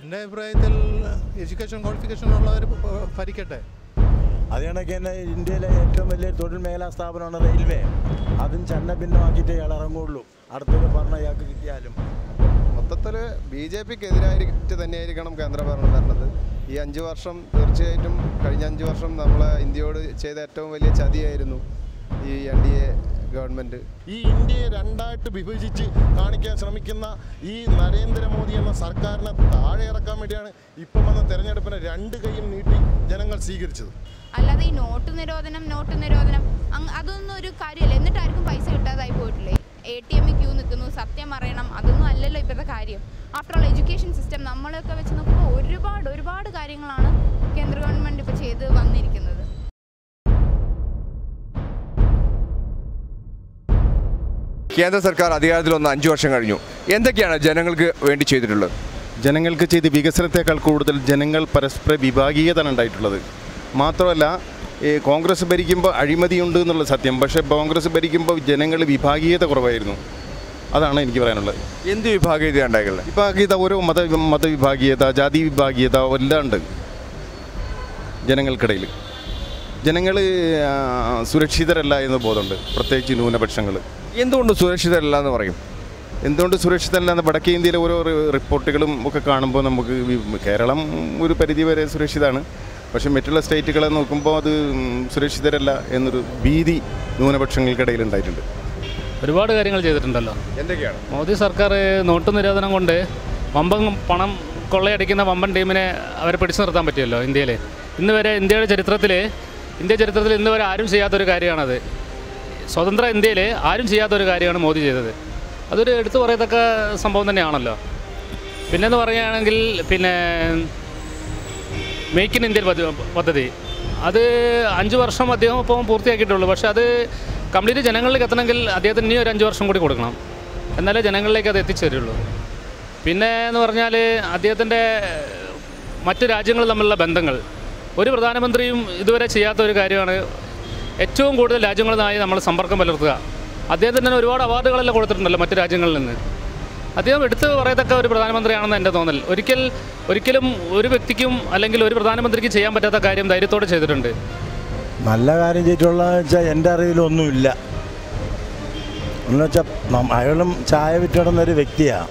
എൻ്റെ അഭിപ്രായത്തിൽ education qualification ഉള്ളവർ ഭരിക്കട്ടെ അത് കണക്ക് തന്നെ ഇന്ത്യയിലെ ഏറ്റവും വലിയ തൊഴിൽ മേഖലാ സ്ഥാപനമാണ് റെയിൽവേ അതും ചന്ന ഭിന്നമാക്കിയിട്ടേ ഇയാൾ ഇറങ്ങുള്ളൂ അടുത്തൊരു ഭരണം ഇയാൾക്ക് കിട്ടിയാലും മൊത്തത്തിൽ ബി ജെ പിക്ക് എതിരായിട്ട് തന്നെയായിരിക്കണം കേന്ദ്രഭരണം വരണത് ഈ അഞ്ച് വർഷം തീർച്ചയായിട്ടും കഴിഞ്ഞ അഞ്ച് വർഷം നമ്മളെ ഇന്ത്യയോട് ചെയ്ത ഏറ്റവും വലിയ ചതിയായിരുന്നു ഈ എൻ ഡി എ ഗവൺമെൻറ് ഈ ഇന്ത്യയെ രണ്ടായിട്ട് വിഭജിച്ച് കാണിക്കാൻ ശ്രമിക്കുന്ന ഈ നരേന്ദ്രമോദി എന്ന സർക്കാരിനെ താഴെ ഇറക്കാൻ വേണ്ടിയാണ് ഇപ്പം വന്ന തെരഞ്ഞെടുപ്പിനെ രണ്ട് കൈയും നീട്ടി ജനങ്ങൾ സ്വീകരിച്ചത് അല്ലാതെ ഈ നോട്ട് നിരോധനം നോട്ട് നിരോധനം അങ് അതൊന്നും ഒരു കാര്യമല്ല എന്നിട്ട് ആർക്കും പൈസ കിട്ടാതായി പോയിട്ടില്ലേ എ ടി എമ്മിൽ ക്യൂ നിൽക്കുന്നു സത്യം അറിയണം അതൊന്നും അല്ലല്ലോ ഇപ്പോഴത്തെ കാര്യം ആഫ്റ്റർ ഓൾ എഡ്യൂക്കേഷൻ സിസ്റ്റം നമ്മളൊക്കെ വെച്ച് നോക്കുമ്പോൾ ഒരുപാട് ഒരുപാട് കാര്യങ്ങളാണ് കേന്ദ്ര ഗവൺമെൻറ് ഇപ്പോൾ ചെയ്ത് വന്നിരിക്കുന്നത് കേന്ദ്ര സർക്കാർ അധികാരത്തിൽ വന്ന് അഞ്ചു വർഷം കഴിഞ്ഞു എന്തൊക്കെയാണ് ജനങ്ങൾക്ക് വേണ്ടി ചെയ്തിട്ടുള്ളത് ജനങ്ങൾക്ക് ചെയ്ത് വികസനത്തെക്കാൾ കൂടുതൽ ജനങ്ങൾ പരസ്പര വിഭാഗീയതയാണ് ഉണ്ടായിട്ടുള്ളത് മാത്രമല്ല ഈ കോൺഗ്രസ് ഭരിക്കുമ്പോൾ അഴിമതിയുണ്ട് എന്നുള്ള സത്യം പക്ഷേ കോൺഗ്രസ് ഭരിക്കുമ്പോൾ ജനങ്ങൾ വിഭാഗീയത കുറവായിരുന്നു അതാണ് എനിക്ക് പറയാനുള്ളത് എന്ത് വിഭാഗീയത ഉണ്ടായിട്ടുള്ളത് വിഭാഗീയത ഓരോ മത മതവിഭാഗീയത ജാതി വിഭാഗീയത എല്ലാം ഉണ്ട് ജനങ്ങൾക്കിടയിൽ ജനങ്ങൾ സുരക്ഷിതരല്ല എന്ന് ബോധമുണ്ട് പ്രത്യേകിച്ച് ന്യൂനപക്ഷങ്ങൾ എന്തുകൊണ്ട് സുരക്ഷിതരല്ല എന്ന് പറയും എന്തുകൊണ്ട് സുരക്ഷിതരല്ല എന്ന് വടക്കേ ഇന്ത്യയിലെ ഓരോ റി- റിപ്പോർട്ടുകളും ഒക്കെ കാണുമ്പോൾ നമുക്ക് വി- കേരളം ഒരു പരിധി വരെ സുരക്ഷിതമാണ് പക്ഷേ മറ്റുള്ള സ്റ്റേറ്റുകളെ നോക്കുമ്പോൾ അത് ഉം, സുരക്ഷിതരല്ല എന്നൊരു ഭീതി ന്യൂനപക്ഷങ്ങൾക്കിടയിൽ ഉണ്ടായിട്ടുണ്ട് ഒരുപാട് കാര്യങ്ങൾ ചെയ്തിട്ടുണ്ടല്ലോ എന്തൊക്കെയാണ് മോദി സർക്കാർ നോട്ട് നിരോധനം കൊണ്ട് വമ്പൻ പണം കൊള്ളയടിക്കുന്ന വമ്പൻ ടീമിനെ അവരെ പിടിച്ചു നിർത്താൻ പറ്റിയല്ലോ ഇന്ത്യയിൽ ഇന്ന് വരെ ഇന്ത്യയുടെ ചരിത്രത്തിൽ ഇന്ത്യ ചരിത്രത്തിൽ ഇന്ന് വരെ ആരും ചെയ്യാത്തൊരു കാര്യമാണത് സ്വതന്ത്ര ഇന്ത്യയിൽ ആരും ചെയ്യാത്തൊരു കാര്യമാണ് മോദി ചെയ്തത് അതൊരു എടുത്തു പറയത്തക്ക സംഭവം തന്നെയാണല്ലോ പിന്നെന്ന് പറയുകയാണെങ്കിൽ പിന്നെ മേക്ക് ഇൻ ഇന്ത്യൻ പദ്ധ- പദ്ധതി അത് അഞ്ച് വർഷം അദ്ദേഹം ഇപ്പോൾ പൂർത്തിയാക്കിയിട്ടുള്ളൂ പക്ഷേ അത് കംപ്ലീറ്റ് ജനങ്ങളിലേക്ക് എത്തണമെങ്കിൽ അദ്ദേഹത്തിന് ഇനി ഒരു അഞ്ച് വർഷം കൂടി കൊടുക്കണം എന്നാലേ ജനങ്ങളിലേക്ക് അത് എത്തിച്ചേരുള്ളൂ പിന്നെ എന്ന് പറഞ്ഞാൽ അദ്ദേഹത്തിൻ്റെ മറ്റ് രാജ്യങ്ങൾ തമ്മിലുള്ള ബന്ധങ്ങൾ ഒരു പ്രധാനമന്ത്രിയും ഇതുവരെ ചെയ്യാത്ത ഒരു കാര്യമാണ് ഏറ്റവും കൂടുതൽ രാജ്യങ്ങളുമായി നമ്മൾ സമ്പർക്കം പുലർത്തുക അദ്ദേഹത്തിന് തന്നെ ഒരുപാട് അവാർഡുകളെല്ലാം കൊടുത്തിട്ടുണ്ടല്ലോ മറ്റ് രാജ്യങ്ങളിൽ നിന്ന് അദ്ദേഹം എടുത്തു പറയത്തക്ക ഒരു പ്രധാനമന്ത്രിയാണെന്ന് എൻ്റെ തോന്നൽ ഒരിക്കൽ ഒരിക്കലും ഒരു വ്യക്തിക്കും അല്ലെങ്കിൽ ഒരു പ്രധാനമന്ത്രിക്ക് ചെയ്യാൻ പറ്റാത്ത കാര്യം ധൈര്യത്തോടെ ചെയ്തിട്ടുണ്ട് നല്ല കാര്യം ചെയ്തിട്ടുള്ളതെന്ന് വെച്ചാൽ എൻ്റെ അറിവിലൊന്നുമില്ല എന്ന് വെച്ചാൽ അയാളും ചായ വിറ്റിടുന്ന ഒരു വ്യക്തിയാണ്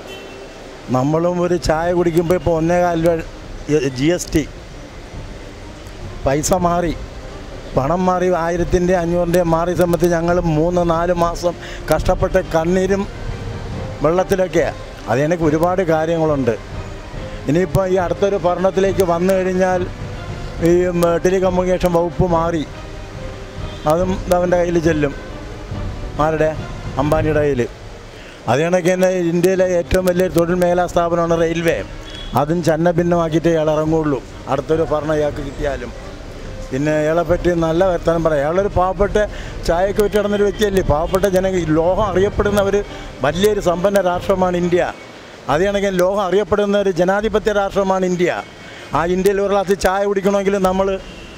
നമ്മളും ഒരു ചായ കുടിക്കുമ്പോൾ ഇപ്പോൾ ഒന്നേകാൽ രൂപ ജി എസ് ടി പൈസ മാറി പണം മാറി ആയിരത്തിൻ്റെ അഞ്ഞൂറിൻ്റെ മാറിയ സമയത്ത് ഞങ്ങൾ മൂന്ന് നാല് മാസം കഷ്ടപ്പെട്ട് കണ്ണീരും വെള്ളത്തിലൊക്കെയാണ് അത് എനിക്ക് ഒരുപാട് കാര്യങ്ങളുണ്ട് ഇനിയിപ്പോൾ ഈ അടുത്തൊരു ഭരണത്തിലേക്ക് വന്നു കഴിഞ്ഞാൽ ഈ ഉം, ടെലികമ്മ്യൂണിക്കേഷൻ വകുപ്പ് മാറി അതും അവൻ്റെ കയ്യിൽ ചെല്ലും ആരുടെ അംബാനിയുടെ കയ്യിൽ അത് കണക്ക് തന്നെ ഇന്ത്യയിലെ ഏറ്റവും വലിയ തൊഴിൽ മേഖലാ സ്ഥാപനമാണ് റെയിൽവേ അതും ചന്ന ഭിന്നമാക്കിയിട്ടേ ഇയാൾ ഇറങ്ങുള്ളൂ അടുത്തൊരു ഭരണം ഇയാൾക്ക് കിട്ടിയാലും പിന്നെ ഇയാളെ പറ്റി നല്ല വർത്തമാനം പറയാം അയാളൊരു പാവപ്പെട്ട ചായക്ക് വിറ്റ് കിടന്നൊരു വ്യക്തിയല്ലേ പാവപ്പെട്ട ജനങ്ങൾ ഈ ലോകം അറിയപ്പെടുന്ന ഒരു വലിയൊരു സമ്പന്ന രാഷ്ട്രമാണ് ഇന്ത്യ അത് കണക്ക് ലോകം അറിയപ്പെടുന്ന ഒരു ജനാധിപത്യ രാഷ്ട്രമാണ് ഇന്ത്യ ആ ഇന്ത്യയിൽ ഒരു ഗ്ലാസ് ചായ കുടിക്കണമെങ്കിൽ നമ്മൾ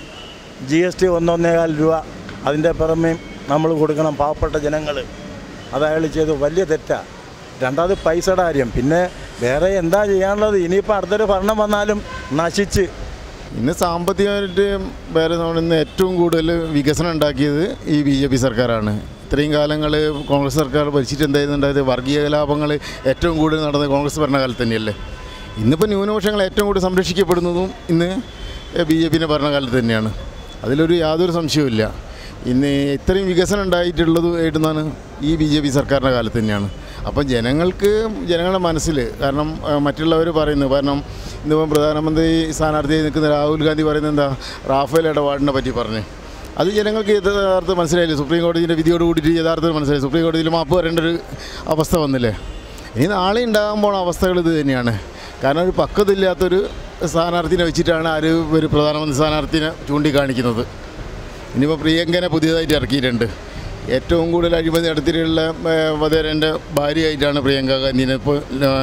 ജി എസ് ടി ഒന്നൊന്നേകാൽ രൂപ അതിൻ്റെ പുറമേ നമ്മൾ കൊടുക്കണം പാവപ്പെട്ട ജനങ്ങൾ അത് അയാൾ ചെയ്തു വലിയ തെറ്റാണ് രണ്ടാമത് പൈസയുടെ കാര്യം പിന്നെ വേറെ എന്താ ചെയ്യാനുള്ളത് ഇനിയിപ്പോൾ അടുത്തൊരു ഭരണം വന്നാലും നശിച്ച് ഇന്ന് സാമ്പത്തികമായിട്ട് വേറെ നമ്മൾ ഇന്ന് ഏറ്റവും കൂടുതൽ വികസനം ഉണ്ടാക്കിയത് ഈ ബി ജെ പി സർക്കാരാണ് ഇത്രയും കാലങ്ങൾ കോൺഗ്രസ് സർക്കാർ ഭരിച്ചിട്ട് എന്തായിരുന്നു ഉണ്ടായത് വർഗീയ കലാപങ്ങൾ ഏറ്റവും കൂടുതൽ നടന്നത് കോൺഗ്രസ് ഭരണകാലത്ത് തന്നെയല്ലേ ഇന്നിപ്പോൾ ന്യൂനപക്ഷങ്ങൾ ഏറ്റവും കൂടുതൽ സംരക്ഷിക്കപ്പെടുന്നതും ഇന്ന് ബി ജെ പിൻ്റെ ഭരണകാലത്ത് തന്നെയാണ് അതിലൊരു യാതൊരു സംശയവുമില്ല ഇന്ന് ഇത്രയും വികസനം ഉണ്ടായിട്ടുള്ളത് ഏട്ടുന്നാണ് ഈ ബി ജെ പി സർക്കാരിൻ്റെ കാലത്ത് തന്നെയാണ് അപ്പം ജനങ്ങൾക്ക് ജനങ്ങളുടെ മനസ്സിൽ കാരണം മറ്റുള്ളവർ പറയുന്നത് കാരണം ഇന്നിപ്പം പ്രധാനമന്ത്രി സ്ഥാനാർത്ഥിയായി നിൽക്കുന്ന രാഹുൽ ഗാന്ധി പറയുന്നത് എന്താ റാഫേൽ ഇടപാടിനെ പറ്റി പറഞ്ഞു അത് ജനങ്ങൾക്ക് യഥാർത്ഥം മനസ്സിലായില്ലേ സുപ്രീം കോടതിയുടെ വിധിയോട് കൂടിയിട്ട് യഥാർത്ഥത്തിൽ മനസ്സിലായി സുപ്രീം കോടതിയിൽ മാപ്പ് പറയേണ്ട ഒരു അവസ്ഥ വന്നില്ലേ ഇനി നാളെ ഉണ്ടാകാൻ പോണ അവസ്ഥകൾ ഇത് തന്നെയാണ് കാരണം ഒരു പക്വതയില്ലാത്തൊരു സ്ഥാനാർത്ഥിനെ വെച്ചിട്ടാണ് ആര് ഒരു പ്രധാനമന്ത്രി സ്ഥാനാർത്ഥിനെ ചൂണ്ടിക്കാണിക്കുന്നത് ഇനിയിപ്പോൾ പ്രിയങ്കനെ പുതിയതായിട്ട് ഇറക്കിയിട്ടുണ്ട് ഏറ്റവും കൂടുതൽ അഴിമതി നടത്തിയിട്ടുള്ള വധേരൻ്റെ ഭാര്യയായിട്ടാണ് പ്രിയങ്ക ഗാന്ധിനെ ഇപ്പോൾ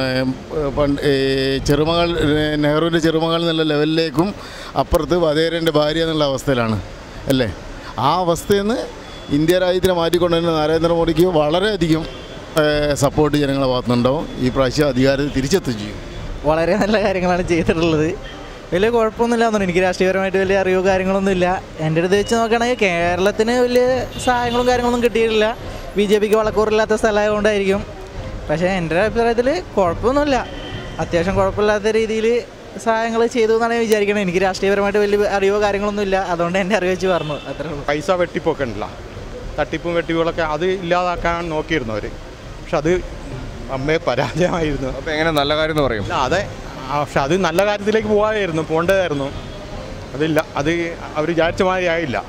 പണ്ട് ഈ ചെറുമകൾ നെഹ്റുവിൻ്റെ ചെറുമകൾ എന്നുള്ള ലെവലിലേക്കും അപ്പുറത്ത് വധേരൻ്റെ ഭാര്യ എന്നുള്ള അവസ്ഥയിലാണ് അല്ലേ ആ അവസ്ഥയിൽ നിന്ന് ഇന്ത്യ രാജ്യത്തിനെ മാറ്റിക്കൊണ്ടുവരുന്ന നരേന്ദ്രമോദിക്ക് വളരെയധികം സപ്പോർട്ട് ജനങ്ങളെ ഭാഗത്തുനിന്നുണ്ടാവും ഈ പ്രാവശ്യം അധികാരത്തിൽ തിരിച്ചെത്തും ചെയ്യും വളരെ നല്ല കാര്യങ്ങളാണ് ചെയ്തിട്ടുള്ളത് വലിയ കുഴപ്പമൊന്നുമില്ല തോന്നുന്നു എനിക്ക് രാഷ്ട്രീയപരമായിട്ട് വലിയ അറിവോ കാര്യങ്ങളൊന്നും ഇല്ല എൻ്റെ അടുത്ത് വെച്ച് നോക്കുകയാണെങ്കിൽ കേരളത്തിന് വലിയ സഹായങ്ങളും കാര്യങ്ങളൊന്നും കിട്ടിയിട്ടില്ല ബി ജെ പിക്ക് വളക്കൂറില്ലാത്ത സ്ഥലമായതുകൊണ്ടായിരിക്കും പക്ഷേ എൻ്റെ അഭിപ്രായത്തിൽ കുഴപ്പമൊന്നുമില്ല അത്യാവശ്യം കുഴപ്പമില്ലാത്ത രീതിയിൽ സഹായങ്ങൾ ചെയ്തു എന്നാണ് ഞാൻ വിചാരിക്കുന്നത് എനിക്ക് രാഷ്ട്രീയപരമായിട്ട് വലിയ അറിവോ കാര്യങ്ങളൊന്നും ഇല്ല അതുകൊണ്ട് എൻ്റെ അറിവ് വെച്ച് പറഞ്ഞു അത്രേ ഉള്ളൂ പൈസ വെട്ടിപ്പൊക്കെ ഉണ്ടല്ലോ തട്ടിപ്പും വെട്ടിപ്പുകളൊക്കെ അത് ഇല്ലാതാക്കാൻ നോക്കിയിരുന്നു അവർ പക്ഷെ അത് അമ്മയെ പരാജയമായിരുന്നു അപ്പോൾ എങ്ങനെ നല്ല കാര്യം എന്ന് പറയും ഇല്ല അതെ ആ, പക്ഷെ അത് നല്ല കാര്യത്തിലേക്ക് പോകാമായിരുന്നു പോകേണ്ടതായിരുന്നു അതില്ല അത് അവർ വിചാരിച്ച മാതിരി ആയില്ല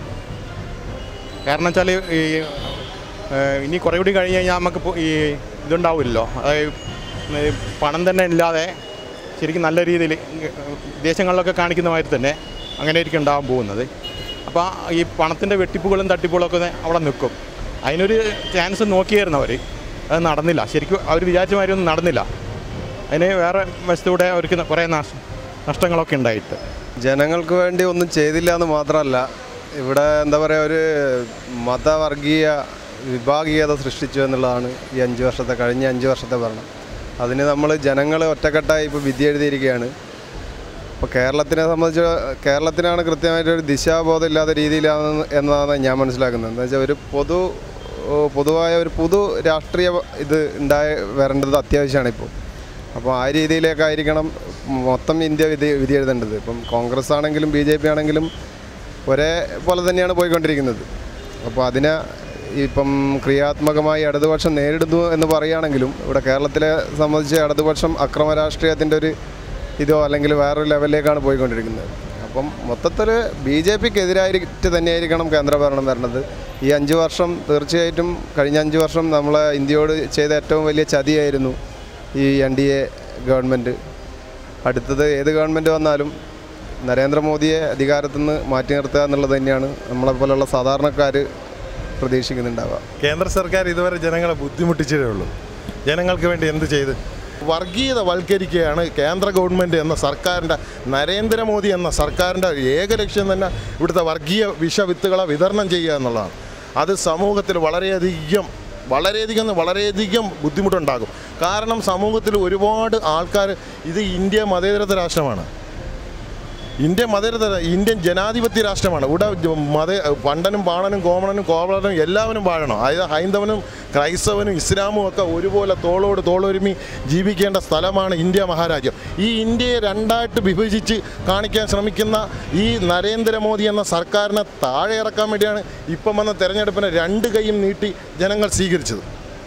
കാരണം വെച്ചാൽ ഈ ഏഹ്, ഇനി കുറേ കൂടി കഴിഞ്ഞ് കഴിഞ്ഞാൽ നമുക്ക് ഇപ്പൊ ഈ ഇതുണ്ടാവില്ലല്ലോ അതായത് ഈ പണം തന്നെ ഇല്ലാതെ ശരിക്കും നല്ല രീതിയിൽ വിദേശങ്ങളിലൊക്കെ കാണിക്കുന്ന മാതിരി തന്നെ അങ്ങനെ ആയിരിക്കും ഉണ്ടാകാൻ പോകുന്നത് അപ്പോൾ ഈ പണത്തിൻ്റെ വെട്ടിപ്പുകളും തട്ടിപ്പുകളൊക്കെ അവിടെ നിൽക്കും അതിനൊരു ചാൻസ് നോക്കിയായിരുന്നു അവർ അത് നടന്നില്ല ശരിക്കും അവർ വിചാരിച്ച മാതിരി ഒന്നും നടന്നില്ല അതിന് വേറെ വശത്തൂടെ അവർക്ക് കുറേ നഷ് നഷ്ടങ്ങളൊക്കെ ഉണ്ടായിട്ട് ജനങ്ങൾക്ക് വേണ്ടി ഒന്നും ചെയ്തില്ല എന്ന് മാത്രമല്ല ഇവിടെ എന്താ പറയുക ഒരു മതവർഗീയ വിഭാഗീയത സൃഷ്ടിച്ചു എന്നുള്ളതാണ് ഈ അഞ്ച് വർഷത്തെ കഴിഞ്ഞ അഞ്ച് വർഷത്തെ ഭരണം അതിന് നമ്മൾ ജനങ്ങൾ ഒറ്റക്കെട്ടായി ഇപ്പോൾ വിധി എഴുതിയിരിക്കുകയാണ് ഇപ്പോൾ കേരളത്തിനെ സംബന്ധിച്ച് കേരളത്തിനാണ് കൃത്യമായിട്ടൊരു ദിശാബോധം ഇല്ലാത്ത രീതിയിലാണ് എന്നതാണ് ഞാൻ മനസ്സിലാക്കുന്നത് എന്താ വെച്ചാൽ ഒരു പൊതു ഓ, പൊതുവായ ഒരു പൊതു രാഷ്ട്രീയ ഇത് ഉണ്ടായി വരേണ്ടത് അത്യാവശ്യമാണ് ഇപ്പോൾ അപ്പോൾ ആ രീതിയിലേക്കായിരിക്കണം മൊത്തം ഇന്ത്യ വിധി വിധി എഴുതേണ്ടത് ഇപ്പം കോൺഗ്രസ് ആണെങ്കിലും ബി ജെ പി ആണെങ്കിലും ഒരേ പോലെ തന്നെയാണ് പോയിക്കൊണ്ടിരിക്കുന്നത് അപ്പോൾ അതിനെ ഇപ്പം ക്രിയാത്മകമായി ഇടതുപക്ഷം നേരിടുന്നു എന്ന് പറയുകയാണെങ്കിലും ഇവിടെ കേരളത്തിലെ സംബന്ധിച്ച് ഇടതുപക്ഷം അക്രമ രാഷ്ട്രീയത്തിൻ്റെ ഒരു ഇതോ അല്ലെങ്കിൽ വേറൊരു ലെവലിലേക്കാണ് പോയിക്കൊണ്ടിരിക്കുന്നത് അപ്പം മൊത്തത്തിൽ ബി ജെ പിക്ക് എതിരായിട്ട് തന്നെയായിരിക്കണം കേന്ദ്ര ഭരണം വരേണ്ടത് ഈ അഞ്ച് വർഷം തീർച്ചയായിട്ടും കഴിഞ്ഞ അഞ്ച് വർഷം നമ്മളെ ഇന്ത്യയോട് ചെയ്ത ഏറ്റവും വലിയ ചതിയായിരുന്നു ഈ എൻ ഡി എ ഗവൺമെൻറ് അടുത്തത് ഏത് ഗവൺമെൻറ് വന്നാലും നരേന്ദ്രമോദിയെ അധികാരത്തിൽ നിന്ന് മാറ്റി നിർത്തുക എന്നുള്ളത് തന്നെയാണ് നമ്മളെപ്പോലുള്ള സാധാരണക്കാർ പ്രതീക്ഷിക്കുന്നുണ്ടാവുക കേന്ദ്ര സർക്കാർ ഇതുവരെ ജനങ്ങളെ ബുദ്ധിമുട്ടിച്ചതേ ഉള്ളൂ ജനങ്ങൾക്ക് വേണ്ടി എന്ത് ചെയ്ത് വർഗീയത വൽക്കരിക്കുകയാണ് കേന്ദ്ര ഗവൺമെൻറ് എന്ന സർക്കാരിൻ്റെ നരേന്ദ്രമോദി എന്ന സർക്കാരിൻ്റെ ഏക ലക്ഷ്യം തന്നെ ഇവിടുത്തെ വർഗീയ വിഷവിത്തുകളെ വിതരണം ചെയ്യുക എന്നുള്ളതാണ് അത് സമൂഹത്തിൽ വളരെയധികം വളരെയധികം എന്ന് വളരെയധികം ബുദ്ധിമുട്ടുണ്ടാകും കാരണം സമൂഹത്തിൽ ഒരുപാട് ആൾക്കാർ ഇത് ഇന്ത്യ മതേതരത്വ രാഷ്ട്രമാണ് ഇന്ത്യ മതേതര ഇന്ത്യൻ ജനാധിപത്യ രാഷ്ട്രമാണ് ഇവിടെ ജ- മത പണ്ടനും പാണനും കോമണനും കോവളനും എല്ലാവരും വാഴണം അതായത് ഹൈന്ദവനും ക്രൈസ്തവനും ഇസ്ലാമും ഒക്കെ ഒരുപോലെ തോളോട് തോളൊരുമി ജീവിക്കേണ്ട സ്ഥലമാണ് ഇന്ത്യ മഹാരാജ്യം ഈ ഇന്ത്യയെ രണ്ടായിട്ട് വിഭജിച്ച് കാണിക്കാൻ ശ്രമിക്കുന്ന ഈ നരേന്ദ്രമോദി എന്ന സർക്കാരിനെ താഴെ ഇറക്കാൻ വേണ്ടിയാണ് ഇപ്പം വന്ന തെരഞ്ഞെടുപ്പിനെ രണ്ട് കൈയും നീട്ടി ജനങ്ങൾ സ്വീകരിച്ചത്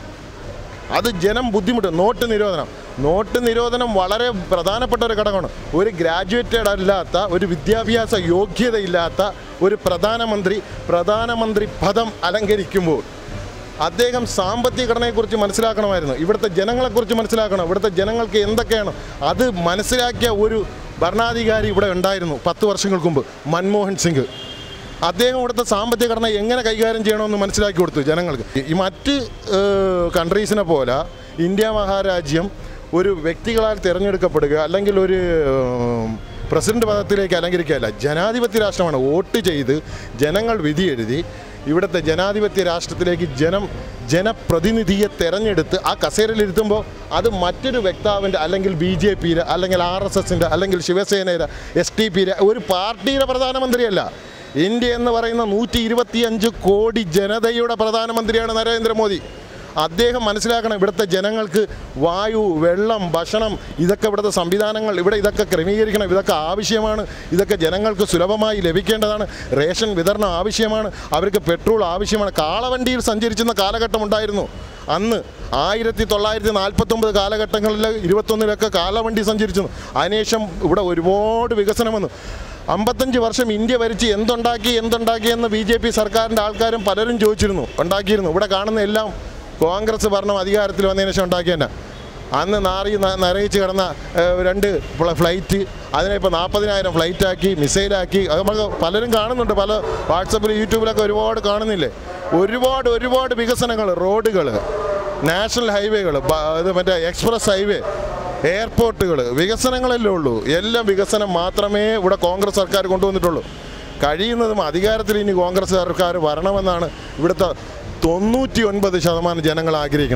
അത് ജനം ബുദ്ധിമുട്ട് നോട്ട് നിരോധനം നോട്ട് നിരോധനം വളരെ പ്രധാനപ്പെട്ട ഒരു ഘടകമാണ് ഒരു ഗ്രാജുവേറ്റഡ് അല്ലാത്ത ഒരു വിദ്യാഭ്യാസ യോഗ്യതയില്ലാത്ത ഒരു പ്രധാനമന്ത്രി പ്രധാനമന്ത്രി പദം അലങ്കരിക്കുമ്പോൾ അദ്ദേഹം സാമ്പത്തിക ഘടനയെക്കുറിച്ച് മനസ്സിലാക്കണമായിരുന്നു ഇവിടുത്തെ ജനങ്ങളെക്കുറിച്ച് മനസ്സിലാക്കണം ഇവിടുത്തെ ജനങ്ങൾക്ക് എന്തൊക്കെയാണ് അത് മനസ്സിലാക്കിയ ഒരു ഭരണാധികാരി ഇവിടെ ഉണ്ടായിരുന്നു പത്ത് വർഷങ്ങൾക്ക് മുമ്പ് മൻമോഹൻ സിംഗ് അദ്ദേഹം ഇവിടുത്തെ സാമ്പത്തിക ഘടന എങ്ങനെ കൈകാര്യം ചെയ്യണമെന്ന് മനസ്സിലാക്കി കൊടുത്തു ജനങ്ങൾക്ക് ഈ- ഈ മറ്റ് കൺട്രീസിനെ പോലെ ഇന്ത്യ മഹാരാജ്യം ഒരു വ്യക്തികളാൽ തിരഞ്ഞെടുക്കപ്പെടുക അല്ലെങ്കിൽ ഒരു ഉം, പ്രസിഡന്റ് പദത്തിലേക്ക് അലങ്കരിക്കുകയല്ല ജനാധിപത്യ രാഷ്ട്രമാണ് വോട്ട് ചെയ്ത് ജനങ്ങൾ വിധി എഴുതി ഇവിടുത്തെ ജനാധിപത്യ രാഷ്ട്രത്തിലേക്ക് ജനം ജനപ്രതിനിധിയെ തെരഞ്ഞെടുത്ത് ആ കസേരയിലിരുത്തുമ്പോൾ അത് മറ്റൊരു വ്യക്താവിൻ്റെ അല്ലെങ്കിൽ ബി ജെ പിയുടെ അല്ലെങ്കിൽ ആർ എസ് എസിൻ്റെ അല്ലെങ്കിൽ ശിവസേനയുടെ എസ് ടി പിയുടെ ഒരു പാർട്ടിയുടെ പ്രധാനമന്ത്രിയല്ല ഇന്ത്യ എന്ന് പറയുന്ന നൂറ്റി ഇരുപത്തിയഞ്ച് കോടി ജനതയുടെ പ്രധാനമന്ത്രിയാണ് നരേന്ദ്രമോദി അദ്ദേഹം മനസ്സിലാക്കണം ഇവിടുത്തെ ജനങ്ങൾക്ക് വായു വെള്ളം ഭക്ഷണം ഇതൊക്കെ ഇവിടുത്തെ സംവിധാനങ്ങൾ ഇവിടെ ഇതൊക്കെ ക്രമീകരിക്കണം ഇതൊക്കെ ആവശ്യമാണ് ഇതൊക്കെ ജനങ്ങൾക്ക് സുലഭമായി ലഭിക്കേണ്ടതാണ് റേഷൻ വിതരണം ആവശ്യമാണ് അവർക്ക് പെട്രോൾ ആവശ്യമാണ് കാളവണ്ടിയിൽ സഞ്ചരിച്ചിരുന്ന കാലഘട്ടം ഉണ്ടായിരുന്നു അന്ന് ആയിരത്തി തൊള്ളായിരത്തി നാൽപ്പത്തൊമ്പത് കാലഘട്ടങ്ങളിൽ ഇരുപത്തൊന്നിലൊക്കെ കാലവണ്ടി സഞ്ചരിച്ചു അതിനുശേഷം ഇവിടെ ഒരുപാട് വികസനം വന്നു അമ്പത്തഞ്ച് വർഷം ഇന്ത്യ ഭരിച്ച് എന്തുണ്ടാക്കി എന്തുണ്ടാക്കി എന്ന് ബി ജെ പി സർക്കാരിൻ്റെ ആൾക്കാരും പലരും ചോദിച്ചിരുന്നു ഉണ്ടാക്കിയിരുന്നു ഇവിടെ കാണുന്ന എല്ലാം കോൺഗ്രസ് ഭരണം അധികാരത്തിൽ വന്നതിന് ശേഷം ഉണ്ടാക്കി തന്നെ അന്ന് നാറി ന- നരയിച്ച് കിടന്ന ഏഹ്, രണ്ട് ഫ്ല- ഫ്ലൈറ്റ് അതിനെ ഇപ്പോൾ നാൽപ്പതിനായിരം ഫ്ലൈറ്റാക്കി മിസൈലാക്കി അത് നമുക്ക് പലരും കാണുന്നുണ്ട് പല വാട്സപ്പിൽ യൂട്യൂബിലൊക്കെ ഒരുപാട് കാണുന്നില്ലേ ഒരുപാട് ഒരുപാട് വികസനങ്ങൾ റോഡുകൾ നാഷണൽ ഹൈവേകൾ ഇത് മറ്റേ എക്സ്പ്രസ് ഹൈവേ എയർപോർട്ടുകൾ വികസനങ്ങളല്ലേ ഉള്ളൂ എല്ലാം വികസനം മാത്രമേ ഇവിടെ കോൺഗ്രസ് സർക്കാർ കൊണ്ടുവന്നിട്ടുള്ളൂ കഴിയുന്നതും അധികാരത്തിൽ ഇനി കോൺഗ്രസ് സർക്കാർ വരണമെന്നാണ് ഇവിടുത്തെ തൊണ്ണൂറ്റി ഒൻപത് ശതമാനം ജനങ്ങൾ ആഗ്രഹിക്കുന്നത്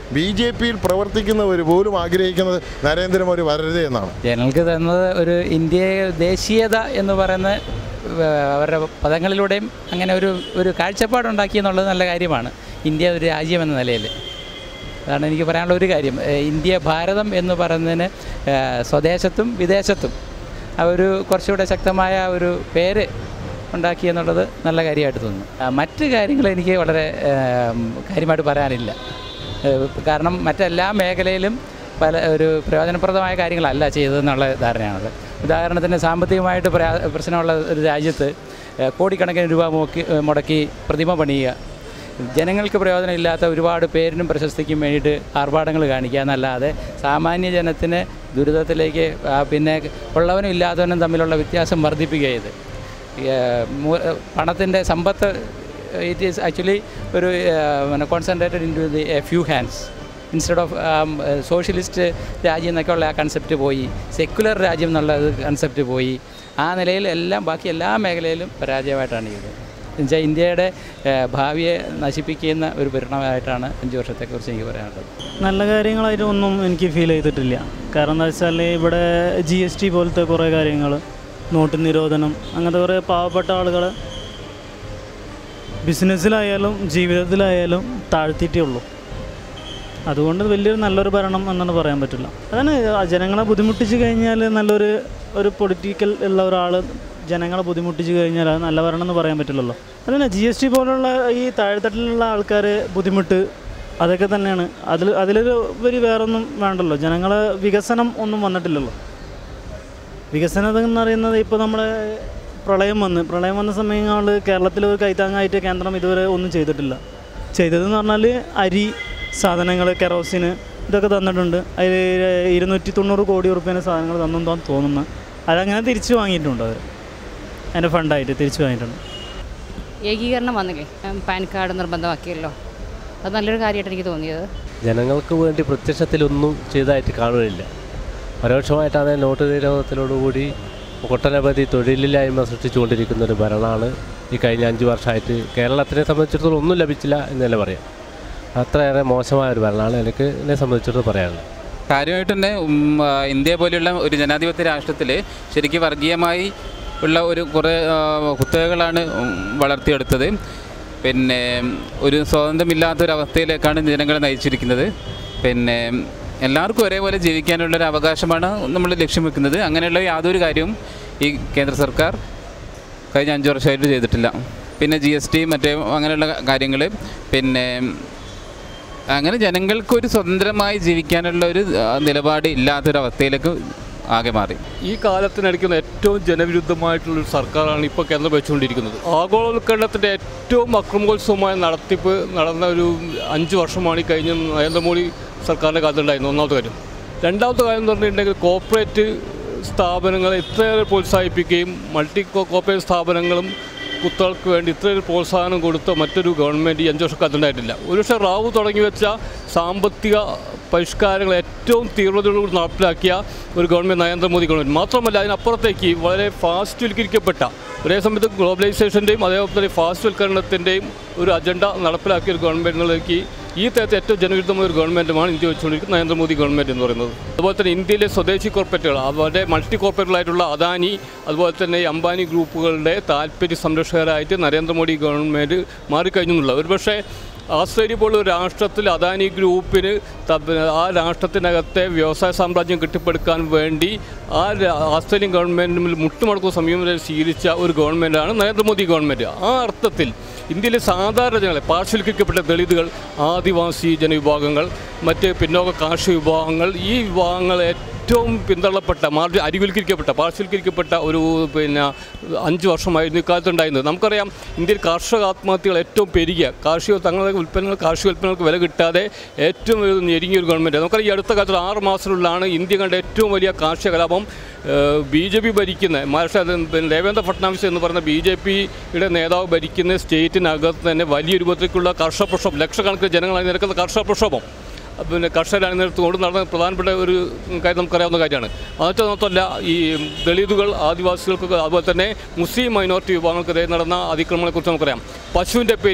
ബി ജെ പിയിൽ പ്രവർത്തിക്കുന്നവർ പോലും ആഗ്രഹിക്കുന്നത് നരേന്ദ്രമോദി വരരുതേ എന്നാണ് ജനങ്ങൾക്ക് തന്നത് ഒരു ഇന്ത്യ ദേശീയത എന്ന് പറയുന്ന വ- അവരുടെ പദങ്ങളിലൂടെയും അങ്ങനെ ഒരു ഒരു കാഴ്ചപ്പാടുണ്ടാക്കി എന്നുള്ളത് നല്ല കാര്യമാണ് ഇന്ത്യ ഒരു രാജ്യം എന്ന നിലയിൽ അതാണ് എനിക്ക് പറയാനുള്ള ഒരു കാര്യം ഏഹ് ഇന്ത്യ ഭാരതം എന്ന് പറയുന്നതിന് ഏഹ് സ്വദേശത്തും വിദേശത്തും ആ ഒരു കുറച്ചുകൂടെ ശക്തമായ ഒരു പേര് ഉണ്ടാക്കി എന്നുള്ളത് നല്ല കാര്യമായിട്ട് തോന്നുന്നു ആ, മറ്റ് കാര്യങ്ങൾ എനിക്ക് വളരെ ഏം, കാര്യമായിട്ട് പറയാനില്ല ഏഹ് കാരണം മറ്റെല്ലാ മേഖലയിലും പല ഒരു പ്രയോജനപ്രദമായ കാര്യങ്ങളല്ല ചെയ്തതെന്നുള്ള ധാരണയാണുള്ളത് ഉദാഹരണത്തിന് സാമ്പത്തികമായിട്ട് പ്രയാ- പ്രശ്നമുള്ള ഒരു രാജ്യത്ത് ഏഹ് കോടിക്കണക്കിന് രൂപ മുക്കി ഏഹ് മുടക്കി പ്രതിമ പണിയുക ജനങ്ങൾക്ക് പ്രയോജനമില്ലാത്ത ഒരുപാട് പേരിനും പ്രശസ്തിക്കും വേണ്ടിയിട്ട് ആർഭാടങ്ങൾ കാണിക്കുക എന്നല്ലാതെ സാമാന്യ ജനത്തിന് ദുരിതത്തിലേക്ക് ആ, പിന്നെ ഉള്ളവനും ഇല്ലാത്തവനും തമ്മിലുള്ള വ്യത്യാസം വർദ്ധിപ്പിക്കുക ഇത് പണത്തിൻ്റെ സമ്പത്ത് ഇറ്റ് ഈസ് ആക്ച്വലി ഒരു പിന്നെ concentrated into the a few hands instead of socialist രാജ്യം എന്നൊക്കെയുള്ള ആ കൺസെപ്റ്റ് പോയി സെക്കുലർ രാജ്യം എന്നുള്ള കൺസെപ്റ്റ് പോയി ആ നിലയിൽ എല്ലാം ബാക്കി എല്ലാ മേഖലയിലും പരാജയമായിട്ടാണ് ചെയ്തത് എന്നുവെച്ചാൽ ഇന്ത്യയുടെ ഏഹ്, ഭാവിയെ നശിപ്പിക്കുന്ന ഒരു പരിണാമമായിട്ടാണ് അഞ്ച് വർഷത്തെക്കുറിച്ച് എനിക്ക് പറയാനുള്ളത് നല്ല കാര്യങ്ങളായിട്ട് ഒന്നും എനിക്ക് ഫീൽ ചെയ്തിട്ടില്ല കാരണം എന്താ വെച്ചാൽ ഇവിടെ ജി എസ് ടി പോലത്തെ കുറേ കാര്യങ്ങൾ നോട്ട് നിരോധനം അങ്ങനത്തെ കുറേ പാവപ്പെട്ട ആളുകൾ ബിസിനസ്സിലായാലും ജീവിതത്തിലായാലും താഴ്ത്തിയിട്ടേ ഉള്ളൂ അതുകൊണ്ട് വലിയൊരു നല്ലൊരു ഭരണം എന്നാണ് പറയാൻ പറ്റില്ല അതാണ് ആ ജനങ്ങളെ ബുദ്ധിമുട്ടിച്ച് കഴിഞ്ഞാൽ നല്ലൊരു ഒരു പൊളിറ്റിക്കൽ ഉള്ള ഒരാൾ ജനങ്ങളെ ബുദ്ധിമുട്ടിച്ച് കഴിഞ്ഞാൽ അത് നല്ല ഭരണം എന്ന് പറയാൻ പറ്റില്ലല്ലോ അതന്നെ ജി എസ് ടി പോലുള്ള ഈ താഴെത്തട്ടിലുള്ള ആൾക്കാർ ബുദ്ധിമുട്ട് അതൊക്കെ തന്നെയാണ് അതിൽ അതിലൊരു ഉപരി വേറൊന്നും വേണ്ടല്ലോ ജനങ്ങളെ വികസനം ഒന്നും വന്നിട്ടില്ലല്ലോ വികസനം എന്ന് പറയുന്നത് ഇപ്പോൾ നമ്മളെ പ്രളയം വന്ന് പ്രളയം വന്ന സമയങ്ങളിൽ കേരളത്തിൽ ഒരു കൈത്താങ്ങായിട്ട് കേന്ദ്രം ഇതുവരെ ഒന്നും ചെയ്തിട്ടില്ല ചെയ്തതെന്ന് പറഞ്ഞാൽ അരി സാധനങ്ങൾ കെറോസിന് ഇതൊക്കെ തന്നിട്ടുണ്ട് അതിൽ ഇരുന്നൂറ്റി തൊണ്ണൂറ് കോടി റുപ്യേൻ്റെ സാധനങ്ങൾ തന്നെന്താന്ന് തോന്നുന്നു അതങ്ങനെ തിരിച്ചു വാങ്ങിയിട്ടുണ്ട് അവർ അതിൻ്റെ ഫണ്ടായിട്ട് തിരിച്ചു വാങ്ങിയിട്ടുണ്ട് ഏകീകരണം വന്നില്ലേ ഉം, പാൻ കാർഡ് നിർബന്ധമാക്കിയല്ലോ അത് നല്ലൊരു കാര്യമായിട്ട് എനിക്ക് തോന്നിയത് ജനങ്ങൾക്ക് വേണ്ടി പ്രത്യക്ഷത്തിലൊന്നും ചെയ്തതായിട്ട് കാണുന്നില്ല പരോക്ഷമായിട്ടാണ് നോട്ട് നിരോധനത്തിലോടുകൂടി ഒട്ടനവധി തൊഴിലില്ലായ്മ സൃഷ്ടിച്ചുകൊണ്ടിരിക്കുന്ന ഒരു ഭരണമാണ് ഈ കഴിഞ്ഞ അഞ്ച് വർഷമായിട്ട് കേരളത്തിനെ സംബന്ധിച്ചിടത്തോളം ഒന്നും ലഭിച്ചില്ല എന്ന് തന്നെ പറയാം അത്രയേറെ മോശമായ ഒരു ഭരണമാണ് എനിക്ക് എന്നെ സംബന്ധിച്ചിടത്തോളം പറയാനുള്ളത് കാര്യമായിട്ട് തന്നെ ഉം, ആ, ഇന്ത്യ പോലെയുള്ള ഒരു ജനാധിപത്യ രാഷ്ട്രത്തിൽ ശരിക്കും വർഗീയമായി ഉള്ള ഒരു കുറേ ആ, കുത്തകകളാണ് ഉം, വളർത്തിയെടുത്തത് പിന്നെ ഒരു സ്വാതന്ത്ര്യമില്ലാത്തൊരവസ്ഥയിലേക്കാണ് ജനങ്ങളെ നയിച്ചിരിക്കുന്നത് പിന്നെ എല്ലാവർക്കും ഒരേപോലെ ജീവിക്കാനുള്ള ഒരു അവകാശമാണ് നമ്മൾ ലക്ഷ്യം വെക്കുന്നത് അങ്ങനെയുള്ള യാതൊരു കാര്യവും ഈ കേന്ദ്ര സർക്കാർ കഴിഞ്ഞ അഞ്ച് വർഷമായിട്ട് ചെയ്തിട്ടില്ല പിന്നെ ജി എസ് ടി മറ്റേ അങ്ങനെയുള്ള കാര്യങ്ങൾ പിന്നെ അങ്ങനെ ജനങ്ങൾക്കൊരു സ്വതന്ത്രമായി ജീവിക്കാനുള്ള ഒരു ആ, നിലപാട് ഇല്ലാത്തൊരവസ്ഥയിലേക്ക് ആകെ മാറി ഈ കാലത്തിനടിക്കുന്ന ഏറ്റവും ജനവിരുദ്ധമായിട്ടുള്ളൊരു സർക്കാരാണ് ഇപ്പോൾ കേന്ദ്രം വെച്ചുകൊണ്ടിരിക്കുന്നത് ആഗോളവൽക്കരണത്തിൻ്റെ ഏറ്റവും അക്രമോത്സവമായ നടത്തിപ്പ് നടന്ന ഒരു അഞ്ച് വർഷമാണ് ഈ കഴിഞ്ഞ നരേന്ദ്രമോദി സർക്കാരിൻ്റെ കാലത്തുണ്ടായിരുന്നത് ഒന്നാമത്തെ കാര്യം രണ്ടാമത്തെ കാര്യം എന്ന് പറഞ്ഞിട്ടുണ്ടെങ്കിൽ കോർപ്പറേറ്റ് സ്ഥാപനങ്ങളെ ഇത്രയേറെ പ്രോത്സാഹിപ്പിക്കുകയും മൾട്ടി കോർപ്പറേറ്റ് സ്ഥാപനങ്ങളും കുത്തകൾക്ക് വേണ്ടി ഇത്രയൊരു പ്രോത്സാഹനം കൊടുത്ത മറ്റൊരു ഗവൺമെൻറ് ഈ അഞ്ച് വർഷക്കാലത്തുണ്ടായിട്ടില്ല ഒരുപക്ഷെ റാവു തുടങ്ങി വെച്ച സാമ്പത്തിക പരിഷ്കാരങ്ങൾ ഏറ്റവും തീവ്രതയോടുകൂടി നടപ്പിലാക്കിയ ഒരു ഗവൺമെൻറ് നരേന്ദ്രമോദി ഗവൺമെൻറ് മാത്രമല്ല അതിനപ്പുറത്തേക്ക് വളരെ ഫാസ്റ്റ്വൽക്കരിക്കപ്പെട്ട ഒരേ സമയത്ത് ഗ്ലോബലൈസേഷൻ്റെയും അതേപോലെ തന്നെ ഫാസ്റ്റ്വൽക്കരണത്തിൻ്റെയും ഒരു അജണ്ട നടപ്പിലാക്കിയ ഒരു ഗവൺമെൻറ് എന്നുള്ളതിലേക്ക് ഈ തരത്തിൽ ഏറ്റവും ജനവിരുദ്ധമായ ഒരു ഗവൺമെൻറ്റുമാണ് ഇന്ത്യ വെച്ചുകൊണ്ടിരിക്കുന്ന നരേന്ദ്രമോദി ഗവൺമെൻറ് എന്ന് പറയുന്നത് അതുപോലെ തന്നെ ഇന്ത്യയിലെ സ്വദേശി കോർപ്പറേറ്റുകൾ അവരുടെ മൾട്ടി കോർപ്പറേറ്റുകളായിട്ടുള്ള അദാനി അതുപോലെ തന്നെ ഈ അംബാനി ഗ്രൂപ്പുകളുടെ താല്പര്യ സംരക്ഷകരായിട്ട് നരേന്ദ്രമോദി ഗവൺമെൻറ് മാറിക്കഴിഞ്ഞു എന്നുള്ള ഒരുപക്ഷെ ആസ്ട്രേലിയ പോലുള്ള ഒരു രാഷ്ട്രത്തിൽ അദാനി ഗ്രൂപ്പിന് തബ്- ആ രാഷ്ട്രത്തിനകത്തെ വ്യവസായ സാമ്രാജ്യം കെട്ടിപ്പടുക്കാൻ വേണ്ടി ആ രാ- ആസ്ട്രേലിയൻ ഗവൺമെൻറ്റിൽ മുട്ടുമടക്കുന്ന സമീപനം സ്വീകരിച്ച ഒരു ഗവൺമെൻറ്റാണ് നരേന്ദ്രമോദി ഗവൺമെൻറ് ആ അർത്ഥത്തിൽ ഇന്ത്യയിലെ സാധാരണ ജനങ്ങളെ പാർശ്വവൽക്കരിക്കപ്പെട്ട ദളിതുകൾ ആദിവാസി ജനവിഭാഗങ്ങൾ മറ്റ് പിന്നോക്ക കാർഷിക വിഭാഗങ്ങൾ ഈ വിഭാഗങ്ങൾ ഏറ്റവും പിന്തള്ളപ്പെട്ട മാർജി അരിവൽക്കരിക്കപ്പെട്ട പാർശ്വവൽക്കരിക്കപ്പെട്ട ഒരു പിന്നെ അഞ്ച് വർഷമായിരുന്നു ഇക്കാലത്തുണ്ടായിരുന്നത് നമുക്കറിയാം ഇന്ത്യയിൽ കാർഷിക ആത്മഹത്യകൾ ഏറ്റവും പെരുകിയ കാർഷിക തങ്ങളുടെ ഉൽപ്പന്നങ്ങൾ കാർഷിക ഉൽപ്പന്നങ്ങൾക്ക് വില കിട്ടാതെ ഏറ്റവും ഒരു ഞെരുങ്ങിയ ഒരു ഗവൺമെൻറ് നമുക്കറിയാം ഈ അടുത്ത കാലത്ത് ആറ് മാസത്തിനുള്ളിലാണ് ഇന്ത്യ കണ്ട ഏറ്റവും വലിയ കാർഷിക കലാപം ബി ജെ പി ഭരിക്കുന്ന മഹാരാഷ്ട്ര പിന്നെ ദേവേന്ദ്ര ഫട്നാവിസ് എന്ന് പറയുന്ന ബി ജെ പിയുടെ നേതാവ് ഭരിക്കുന്ന സ്റ്റേറ്റിനകത്ത് തന്നെ വലിയ രൂപത്തിലേക്കുള്ള കർഷക പ്രക്ഷോഭം ലക്ഷക്കണക്കിന് ജനങ്ങളായി നിരക്കുന്ന കർഷക പ്രക്ഷോഭം അത് പിന്നെ കർഷകർ അണിനിരത്ത് കൊണ്ട് നടന്ന പ്രധാനപ്പെട്ട ഒരു കാര്യം നമുക്കറിയാവുന്ന കാര്യമാണ് അതിനകത്ത് മാത്രമല്ല ഈ ദളിതുകൾ ആദിവാസികൾക്കൊക്കെ അതുപോലെ തന്നെ മുസ്ലിം മൈനോറിറ്റി വിഭാഗങ്ങൾക്കെതിരെ നടന്ന അതിക്രമങ്ങളെക്കുറിച്ച് നമുക്കറിയാം പശുവിൻ്റെ പേരിൽ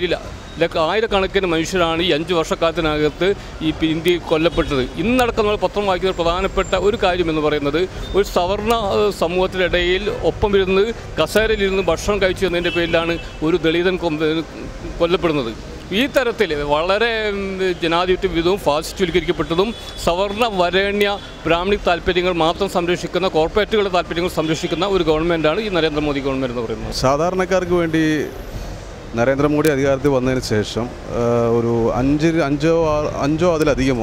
ലക്ഷ ആയിരക്കണക്കിന് മനുഷ്യരാണ് ഈ അഞ്ച് വർഷക്കാലത്തിനകത്ത് ഈ പി- ഇന്ത്യയിൽ കൊല്ലപ്പെട്ടത് ഇന്നടക്കം നമ്മൾ പത്രം വായിക്കുന്ന പ്രധാനപ്പെട്ട ഒരു കാര്യം എന്ന് പറയുന്നത് ഒരു സവർണ ഏഹ്, സമൂഹത്തിനിടയിൽ ഒപ്പം ഇരുന്ന് കസേരയിലിരുന്ന് ഭക്ഷണം കഴിച്ചു എന്നതിൻ്റെ പേരിലാണ് ഒരു ദളിതൻ കൊമ്പ- കൊല്ലപ്പെടുന്നത് ഈ തരത്തിൽ വളരെ ഉം, ജനാധിപത്യ വിധവും ഫാസിസ്റ്റ്വൽക്കരിക്കപ്പെട്ടതും സവർണ വരേണ്യ ബ്രാഹ്മണി താല്പര്യങ്ങൾ മാത്രം സംരക്ഷിക്കുന്ന കോർപ്പറേറ്റുകളുടെ താല്പര്യങ്ങൾ സംരക്ഷിക്കുന്ന ഒരു ഗവൺമെൻറ്റാണ് ഈ നരേന്ദ്രമോദി ഗവൺമെൻറ് എന്ന് പറയുന്നത് സാധാരണക്കാർക്ക് വേണ്ടി നരേന്ദ്രമോദി അധികാരത്തിൽ വന്നതിന് ശേഷം ആ, ഒരു അഞ്ച് അഞ്ചോ ആ- അഞ്ചോ അതിലധികമോ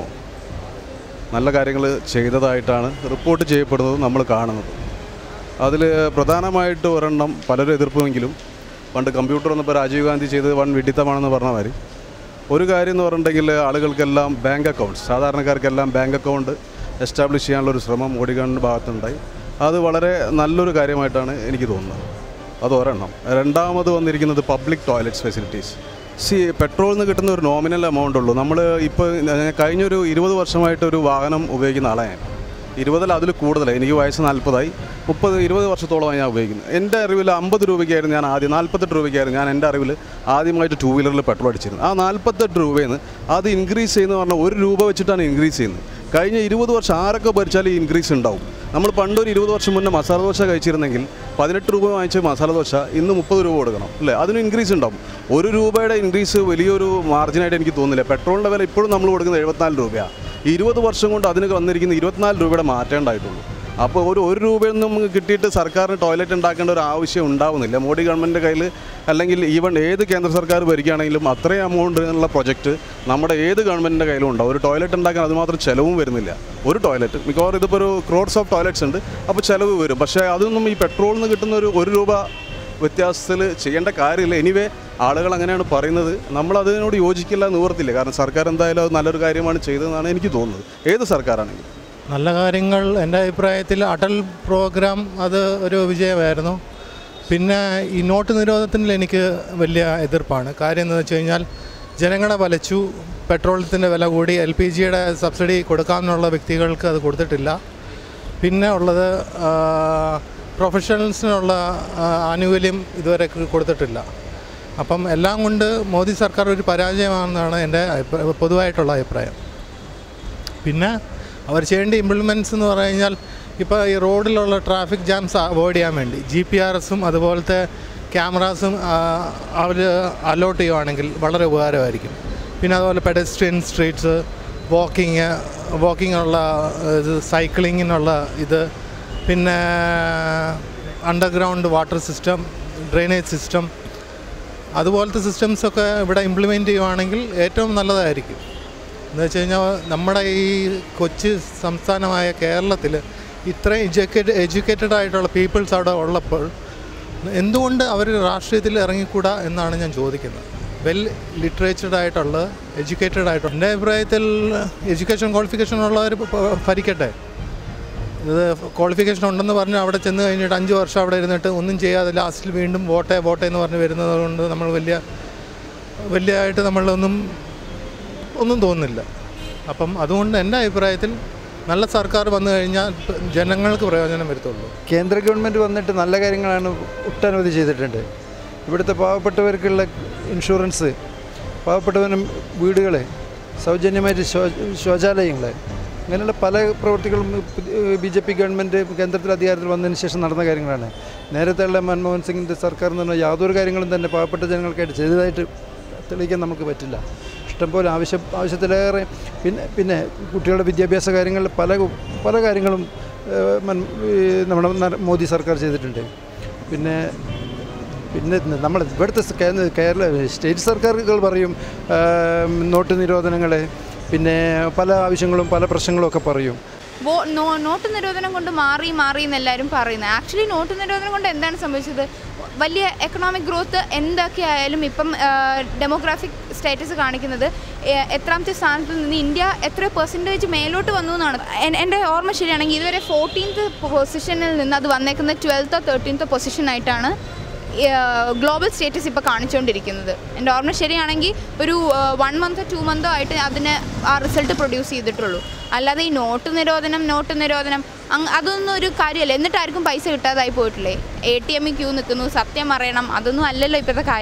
നല്ല കാര്യങ്ങൾ ചെയ്തതായിട്ടാണ് റിപ്പോർട്ട് ചെയ്യപ്പെടുന്നത് നമ്മൾ കാണുന്നത് അതിൽ പ്രധാനമായിട്ട് ഒരെണ്ണം പലരും എതിർപ്പുമെങ്കിലും പണ്ട് കമ്പ്യൂട്ടർ വന്നപ്പോൾ രാജീവ് ഗാന്ധി ചെയ്തത് വൺ വിഡിത്തമാണെന്ന് പറഞ്ഞ മാതിരി ഒരു കാര്യം എന്ന് പറഞ്ഞിട്ടുണ്ടെങ്കിൽ ആളുകൾക്കെല്ലാം ബാങ്ക് അക്കൗണ്ട്സ് സാധാരണക്കാർക്കെല്ലാം ബാങ്ക് അക്കൗണ്ട് എസ്റ്റാബ്ലിഷ് ചെയ്യാനുള്ള ഒരു ശ്രമം മോഡി ഗവൺമെൻറ് ഭാഗത്തുണ്ടായി അത് വളരെ നല്ലൊരു കാര്യമായിട്ടാണ് എനിക്ക് തോന്നുന്നത് അത് ഒരെണ്ണം രണ്ടാമത് വന്നിരിക്കുന്നത് പബ്ലിക് ടോയ്ലറ്റ്സ് ഫെസിലിറ്റീസ് സി പെട്രോളിൽ നിന്ന് കിട്ടുന്ന ഒരു നോമിനൽ എമൗണ്ട് ഉള്ളൂ നമ്മൾ ഇപ്പോൾ കഴിഞ്ഞൊരു ഇരുപത് വർഷമായിട്ട് ഒരു വാഹനം ഉപയോഗിക്കുന്ന ആളാണ് ഞാൻ ഇരുപതിൽ അതിൽ കൂടുതലായി എനിക്ക് വയസ്സ് നാൽപ്പതായി മുപ്പത് ഇരുപത് വർഷത്തോളമായി ഞാൻ ഉപയോഗിക്കുന്നത് എൻ്റെ അറിവിൽ അമ്പത് രൂപയ്ക്കായിരുന്നു ഞാൻ ആദ്യം നാൽപ്പത്തെട്ട് രൂപയ്ക്കായിരുന്നു ഞാൻ എൻ്റെ അറിവിൽ ആദ്യമായിട്ട് ടൂ വീലറിൽ പെട്രോൾ അടിച്ചിരുന്നത് ആ നാൽപ്പത്തെട്ട് രൂപയിൽ നിന്ന് അത് ഇൻക്രീസ് ചെയ്യുന്ന പറഞ്ഞാൽ ഒരു രൂപ വെച്ചിട്ടാണ് ഇൻക്രീസ് ചെയ്യുന്നത് കഴിഞ്ഞ ഇരുപത് വർഷം ആരൊക്കെ ഭരിച്ചാലും ഈ ഇൻക്രീസ് ഉണ്ടാവും നമ്മൾ പണ്ടൊരു ഇരുപത് വർഷം മുന്നേ മസാല ദോശ കഴിച്ചിരുന്നെങ്കിൽ പതിനെട്ട് രൂപ വാങ്ങിച്ച മസാല ദോശ ഇന്ന് മുപ്പത് രൂപ കൊടുക്കണം അല്ലേ അതിന് ഇൻക്രീസ് ഉണ്ടാവും ഒരു രൂപയുടെ ഇൻക്രീസ് വലിയൊരു മാർജിനായിട്ട് എനിക്ക് തോന്നുന്നില്ല പെട്രോളിൻ്റെ വില ഇപ്പോഴും നമ്മൾ കൊടുക്കുന്നത് എഴുപത്തിനാല് രൂപയാണ് ഇരുപത് വർഷം കൊണ്ട് അതിന് വന്നിരിക്കുന്ന ഇരുപത്തിനാല് രൂപയുടെ മാറ്റം ഉണ്ടായിട്ടുള്ളൂ അപ്പോൾ ഒരു ഒരു രൂപയിൽ നിന്നും കിട്ടിയിട്ട് സർക്കാരിന് ടോയ്ലറ്റ് ഉണ്ടാക്കേണ്ട ഒരു ആവശ്യം ഉണ്ടാവുന്നില്ല മോഡി ഗവൺമെൻറ്റിൻ്റെ കയ്യിൽ അല്ലെങ്കിൽ ഈവൻ ഏത് കേന്ദ്ര സർക്കാർ ഭരിക്കുകയാണെങ്കിലും അത്രയും എമൗണ്ട് ഉള്ള പ്രൊജക്റ്റ് നമ്മുടെ ഏത് ഗവൺമെൻറ്റിൻ്റെ കയ്യിലും ഉണ്ടാവും ഒരു ടോയ്ലറ്റ് ഉണ്ടാക്കാൻ അതുമാത്രം ചിലവും വരുന്നില്ല ഒരു ടോയ്ലറ്റ് മിക്കവാറും ഇതിപ്പോൾ ഒരു ക്രോഡ്സ് ഓഫ് ടോയ്ലറ്റ്സ് ഉണ്ട് അപ്പോൾ ചിലവ് വരും പക്ഷേ അതൊന്നും ഈ പെട്രോളിൽ നിന്ന് കിട്ടുന്ന ഒരു ഒരു രൂപ വ്യത്യാസത്തിൽ ചെയ്യേണ്ട കാര്യമില്ല എനിവേ ആളുകൾ അങ്ങനെയാണ് പറയുന്നത് നമ്മൾ അതിനോട് യോജിക്കില്ല നിവർത്തില്ല കാരണം സർക്കാർ എന്തായാലും അത് നല്ലൊരു കാര്യമാണ് ചെയ്തതെന്നാണ് എനിക്ക് തോന്നുന്നത് ഏത് സർക്കാരാണെങ്കിലും നല്ല കാര്യങ്ങൾ എൻ്റെ അഭിപ്രായത്തിൽ അടൽ പ്രോഗ്രാം അത് ഒരു വിജയമായിരുന്നു പിന്നെ ഈ നോട്ട് നിരോധനത്തിൽ എനിക്ക് വലിയ എതിർപ്പാണ് കാര്യം എന്താണെന്ന് വെച്ച് കഴിഞ്ഞാൽ ജനങ്ങളെ വലച്ചു പെട്രോളത്തിൻ്റെ വില കൂടി എൽ പി ജിയുടെ സബ്സിഡി കൊടുക്കാമെന്നുള്ള വ്യക്തികൾക്ക് അത് കൊടുത്തിട്ടില്ല പിന്നെ ഉള്ളത് ആ, പ്രൊഫഷണൽസിനുള്ള ആ, ആനുകൂല്യം ഇതുവരെ ക- കൊടുത്തിട്ടില്ല അപ്പം എല്ലാം കൊണ്ട് മോദി സർക്കാർ ഒരു പരാജയമാണെന്നാണ് എൻ്റെ അഭിപ്രായ- പൊതുവായിട്ടുള്ള അഭിപ്രായം പിന്നെ അവർ ചെയ്യേണ്ട ഇംപ്ലിമെൻറ്റ്സ് എന്ന് പറഞ്ഞു കഴിഞ്ഞാൽ ഇപ്പോൾ ഈ റോഡിലുള്ള ട്രാഫിക് ജാംസ് അവോയ്ഡ് ചെയ്യാൻ വേണ്ടി ജി പി ആർ എസും അതുപോലത്തെ ക്യാമറാസും അവർ അലോട്ട് ചെയ്യുവാണെങ്കിൽ വളരെ ഉപകാരമായിരിക്കും പിന്നെ അതുപോലെ പെഡസ്ട്രിയൻ സ്ട്രീറ്റ്സ് വാക്കിങ് വാക്കിങ്ങിനുള്ള ഇത് സൈക്ലിങ്ങിനുള്ള ഇത് പിന്നെ underground water system drainage system അതുപോലത്തെ സിസ്റ്റംസൊക്കെ ഇവിടെ ഇംപ്ലിമെൻറ്റ് ചെയ്യുവാണെങ്കിൽ ഏറ്റവും നല്ലതായിരിക്കും എന്ന് വെച്ച് കഴിഞ്ഞാൽ നമ്മുടെ ഈ കൊച്ചു സംസ്ഥാനമായ കേരളത്തിൽ ഇത്രയും എഡ്യൂക്കേറ്റ് എഡ്യൂക്കേറ്റഡ് ആയിട്ടുള്ള പീപ്പിൾസ് അവിടെ ഉള്ളപ്പോൾ എന്തുകൊണ്ട് അവർ രാഷ്ട്രീയത്തിൽ ഇറങ്ങിക്കൂടാ എന്നാണ് ഞാൻ ചോദിക്കുന്നത് വെൽ ലിറ്ററേച്ചർഡ് ആയിട്ടുള്ള എഡ്യൂക്കേറ്റഡ് ആയിട്ടുള്ള എൻ്റെ അഭിപ്രായത്തിൽ എഡ്യൂക്കേഷൻ ക്വാളിഫിക്കേഷൻ ഉള്ളവർ ഭരിക്കട്ടെ ഇത് ക്വാളിഫിക്കേഷൻ ഉണ്ടെന്ന് പറഞ്ഞ് അവിടെ ചെന്ന് കഴിഞ്ഞിട്ട് അഞ്ച് വർഷം അവിടെ ഇരുന്നിട്ട് ഒന്നും ചെയ്യാതെ ലാസ്റ്റിൽ വീണ്ടും വോട്ടേ വോട്ടേ എന്ന് പറഞ്ഞ് വരുന്നത് കൊണ്ട് നമ്മൾ വലിയ വലിയതായിട്ട് നമ്മളൊന്നും ഒന്നും തോന്നുന്നില്ല അപ്പം അതുകൊണ്ട് എൻ്റെ അഭിപ്രായത്തിൽ നല്ല സർക്കാർ വന്നു കഴിഞ്ഞാൽ ജനങ്ങൾക്ക് പ്രയോജനം വരുത്തുള്ളൂ കേന്ദ്ര ഗവൺമെൻറ് വന്നിട്ട് നല്ല കാര്യങ്ങളാണ് ഒട്ടനവധി ചെയ്തിട്ടുണ്ട് ഇവിടുത്തെ പാവപ്പെട്ടവർക്കുള്ള ഇൻഷുറൻസ് പാവപ്പെട്ടവനും വീടുകൾ സൗജന്യമായിട്ട് ശോ ശൗചാലയങ്ങൾ അങ്ങനെയുള്ള പല പ്രവൃത്തികളും ബി ജെ പി ഗവൺമെൻറ് കേന്ദ്രത്തിൽ അധികാരത്തിൽ വന്നതിന് ശേഷം നടന്ന കാര്യങ്ങളാണ് നേരത്തെയുള്ള മൻമോഹൻ സിംഗിൻ്റെ സർക്കാർ എന്ന് പറഞ്ഞാൽ യാതൊരു കാര്യങ്ങളും തന്നെ പാവപ്പെട്ട ജനങ്ങൾക്കായിട്ട് ചെയ്തതായിട്ട് തെളിയിക്കാൻ നമുക്ക് പറ്റില്ല ഇഷ്ടംപോലെ ആവശ്യം ആവശ്യത്തിലേറെ പിന്നെ പിന്നെ കുട്ടികളുടെ വിദ്യാഭ്യാസ കാര്യങ്ങളിൽ പല പല കാര്യങ്ങളും ഏഹ്, മൻ- ഈ നമ്മുടെ നര- മോദി സർക്കാർ ചെയ്തിട്ടുണ്ട് പിന്നെ പിന്നെ നമ്മൾ ഇവിടുത്തെ സ് കേന്ദ്ര കേരള സ്റ്റേറ്റ് സർക്കാരുകൾ പറയും ഏഹ്, നോട്ട് നിരോധനങ്ങൾ പിന്നെ പല ആവശ്യങ്ങളും പല പ്രശ്നങ്ങളും ഒക്കെ പറയും വോ നോ നോട്ട് നിരോധനം കൊണ്ട് മാറി മാറി എന്ന് എല്ലാവരും പറയുന്നത് ആക്ച്വലി നോട്ട് നിരോധനം കൊണ്ട് എന്താണ് സംഭവിച്ചത് വലിയ എക്കണോമിക് ഗ്രോത്ത് എന്തൊക്കെ ആയാലും ഇപ്പം ഡെമോഗ്രാഫിക് സ്റ്റേറ്റസ് കാണിക്കുന്നത് ഏ- എത്രാമത്തെ സ്ഥാനത്ത് നിന്ന് ഇന്ത്യ എത്ര പെർസെൻറ്റേജ് മേലോട്ട് വന്നു എന്നാണ് എൻ- എൻ്റെ ഓർമ്മ ശരിയാണെങ്കിൽ ഇതുവരെ ഫോർട്ടീൻത്ത് പൊസിഷനിൽ നിന്ന് അത് വന്നേക്കുന്നത് ട്വൽത്തോ തേർട്ടീൻത്തോ പൊസിഷനായിട്ടാണ് ഗ്ലോബൽ സ്റ്റേറ്റസ് ഇപ്പോൾ കാണിച്ചുകൊണ്ടിരിക്കുന്നത് എൻ്റെ ഓർമ്മ ശരിയാണെങ്കിൽ ഒരു വൺ മന്തോ ടു മന്തോ ആയിട്ട് അതിന് ആ റിസൾട്ട് പ്രൊഡ്യൂസ് ചെയ്തിട്ടുള്ളൂ അല്ലാതെ ഈ നോട്ട് നിരോധനം നോട്ട് നിരോധനം അങ് അതൊന്നും ഒരു കാര്യമല്ല എന്നിട്ടായിരിക്കും പൈസ കിട്ടാതായി പോയിട്ടില്ലേ എ ടി എമ്മിൽ ക്യൂ നിൽക്കുന്നു സത്യം അറിയണം അതൊന്നും അല്ലല്ലോ ഇപ്പോഴത്തെ കാര്യം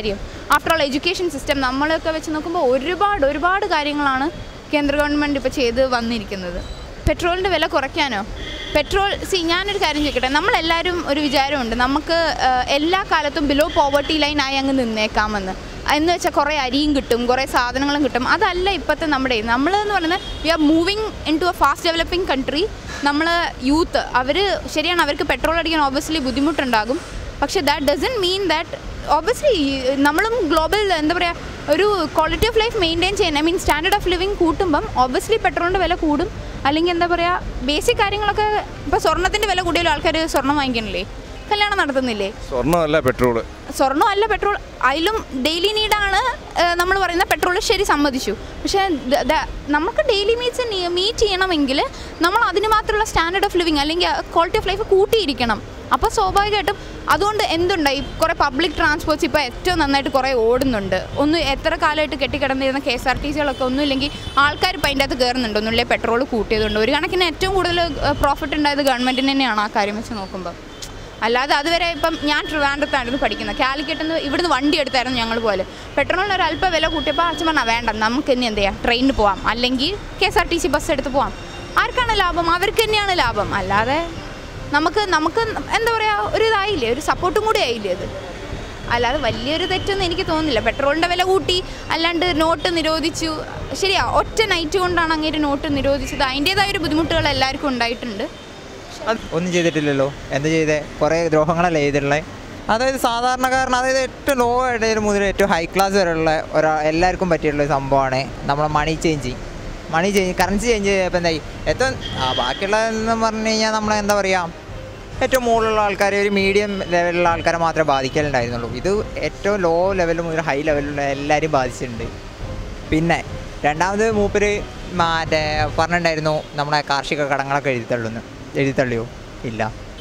ആഫ്റ്റർ ഓൾ എഡ്യൂക്കേഷൻ സിസ്റ്റം നമ്മളൊക്കെ വെച്ച് നോക്കുമ്പോൾ ഒരുപാട് ഒരുപാട് കാര്യങ്ങളാണ് കേന്ദ്ര ഗവൺമെൻറ് ഇപ്പോൾ ചെയ്ത് വന്നിരിക്കുന്നത് പെട്രോളിൻ്റെ വില കുറയ്ക്കാനോ പെട്രോൾ സി ഞാനൊരു കാര്യം ചോദിക്കട്ടെ നമ്മളെല്ലാവരും ഒരു വിചാരമുണ്ട് നമുക്ക് ആ, എല്ലാ കാലത്തും ബിലോ പോവർട്ടി ലൈൻ ആയി അങ്ങ് നിന്നേക്കാമെന്ന് എന്ന് വെച്ചാൽ കുറേ അരിയും കിട്ടും കുറേ സാധനങ്ങളും കിട്ടും അതല്ല ഇപ്പോഴത്തെ നമ്മുടെ നമ്മൾ എന്ന് പറയുന്നത് we are moving into a fast developing country നമ്മൾ യൂത്ത് അവർ ശരിയാണ് അവർക്ക് പെട്രോൾ അടിക്കാൻ ഓബിയസ്ലി ബുദ്ധിമുട്ടുണ്ടാകും പക്ഷേ that doesn't mean that obviously നമ്മളും ഗ്ലോബൽ എന്താ പറയുക ഒരു ക്വാളിറ്റി ഓഫ് ലൈഫ് മെയിൻറ്റെയിൻ ചെയ്യാൻ I mean standard of living കൂട്ടുമ്പം ഓബിയസ്ലി പെട്രോളിൻ്റെ വില കൂടും അല്ലെങ്കിൽ എന്താ പറയുക ബേസിക് കാര്യങ്ങളൊക്കെ ഇപ്പോൾ സ്വർണ്ണത്തിൻ്റെ വില കൂടിയാലും ആൾക്കാർ സ്വർണ്ണം വാങ്ങിക്കണില്ലേ കല്യാണം നടത്തുന്നില്ലേ സ്വർണ്ണമല്ല പെട്രോള് സ്വർണ്ണം അല്ല പെട്രോൾ അതിലും ഡെയിലി നീഡാണ് നമ്മൾ പറയുന്ന പെട്രോൾ ശരി സമ്മതിച്ചു പക്ഷേ ദ- ദ- നമുക്ക് ഡെയിലി മീറ്റ്സ് മീറ്റ് ചെയ്യണമെങ്കിൽ നമ്മൾ അതിന് മാത്രമുള്ള സ്റ്റാൻഡേർഡ് ഓഫ് ലിവിങ് അല്ലെങ്കിൽ ക്വാളിറ്റി ഓഫ് ലൈഫ് കൂട്ടിയിരിക്കണം അപ്പോൾ സ്വാഭാവികമായിട്ടും അതുകൊണ്ട് എന്തുണ്ടായി കുറേ പബ്ലിക് ട്രാൻസ്പോർട്ട്സ് ഇപ്പോൾ ഏറ്റവും നന്നായിട്ട് കുറേ ഓടുന്നുണ്ട് ഒന്ന് എത്ര കാലമായിട്ട് കെട്ടിക്കിടന്നിരുന്ന കെ എസ് ആർ ടി സികളൊക്കെ ഒന്നും ഇല്ലെങ്കിൽ ആൾക്കാർ ഇപ്പോൾ അതിൻ്റെ അകത്ത് കയറുന്നുണ്ട് ഒന്നുമില്ലേ പെട്രോൾ കൂട്ടിയതുകൊണ്ട് ഒരു കണക്കിന് ഏറ്റവും കൂടുതൽ പ്രോഫിറ്റ് ഉണ്ടായത് ഗവൺമെൻറ്റിന് തന്നെയാണ് ആ കാര്യം വെച്ച് നോക്കുമ്പോൾ അല്ലാതെ അതുവരെ ഇപ്പം ഞാൻ ട്രിവാൻഡ്രത്തായിരുന്നു പഠിക്കുന്നത് കാലിക്കറ്റ് നിന്ന് ഇവിടുന്ന് വണ്ടി എടുത്തായിരുന്നു ഞങ്ങൾ പോലെ പെട്രോളിന് ഒരു അല്പം വില കൂട്ടിയപ്പോൾ അച്ഛൻ പറഞ്ഞാൽ വേണ്ട നമുക്ക് ഇനി എന്ത് ചെയ്യാം ട്രെയിനിന് പോവാം അല്ലെങ്കിൽ K S R T C bus എടുത്ത് പോവാം ആർക്കാണ് ലാഭം അവർക്ക് തന്നെയാണ് ലാഭം അല്ലാതെ നമുക്ക് നമുക്ക് എന്താ പറയുക ഒരു ഇതായില്ലേ ഒരു സപ്പോർട്ടും കൂടി ആയില്ലേ അത് അല്ലാതെ വലിയൊരു തെറ്റൊന്നും എനിക്ക് തോന്നുന്നില്ല പെട്രോളിൻ്റെ വില കൂട്ടി അല്ലാണ്ട് നോട്ട് നിരോധിച്ചു ശരിയാ ഒറ്റ നൈറ്റ് കൊണ്ടാണ് അങ്ങേര് നോട്ട് നിരോധിച്ചത് അതിൻ്റേതായ ഒരു ബുദ്ധിമുട്ടുകൾ എല്ലാവർക്കും ഉണ്ടായിട്ടുണ്ട് ഒന്നും ചെയ്തിട്ടില്ലല്ലോ എന്ത് ചെയ്തേ കുറേ ദ്രോഹങ്ങളല്ലേ ചെയ്തിട്ടുള്ളത് അതായത് സാധാരണക്കാരന് അതായത് ഏറ്റവും ലോ ഇടയിൽ മുതൽ ഏറ്റവും ഹൈ ക്ലാസ് വരെയുള്ള ഒരാ എല്ലാവർക്കും പറ്റിയിട്ടുള്ള ഒരു സംഭവമാണ് നമ്മളെ money change money change currency change ചെയ്തപ്പോൾ എന്തായി ഏറ്റവും ആ ബാക്കിയുള്ളതെന്ന് പറഞ്ഞു കഴിഞ്ഞാൽ നമ്മൾ എന്താ പറയുക ഏറ്റവും മുകളിലുള്ള ആൾക്കാരെ ഒരു മീഡിയം ലെവലിലുള്ള ആൾക്കാരെ മാത്രമേ ബാധിക്കലുണ്ടായിരുന്നുള്ളൂ ഇത് ഏറ്റവും ലോ ലെവൽ മുതൽ ഹൈ ലെവലിലുള്ള എല്ലാവരെയും ബാധിച്ചിട്ടുണ്ട് പിന്നെ രണ്ടാമത് മൂപ്പര് മറ്റേ പറഞ്ഞിട്ടുണ്ടായിരുന്നു നമ്മളെ കാർഷിക കടങ്ങളൊക്കെ എഴുതിത്തള്ളുന്നു എഴുതിത്തള്ളിയോ ഇല്ല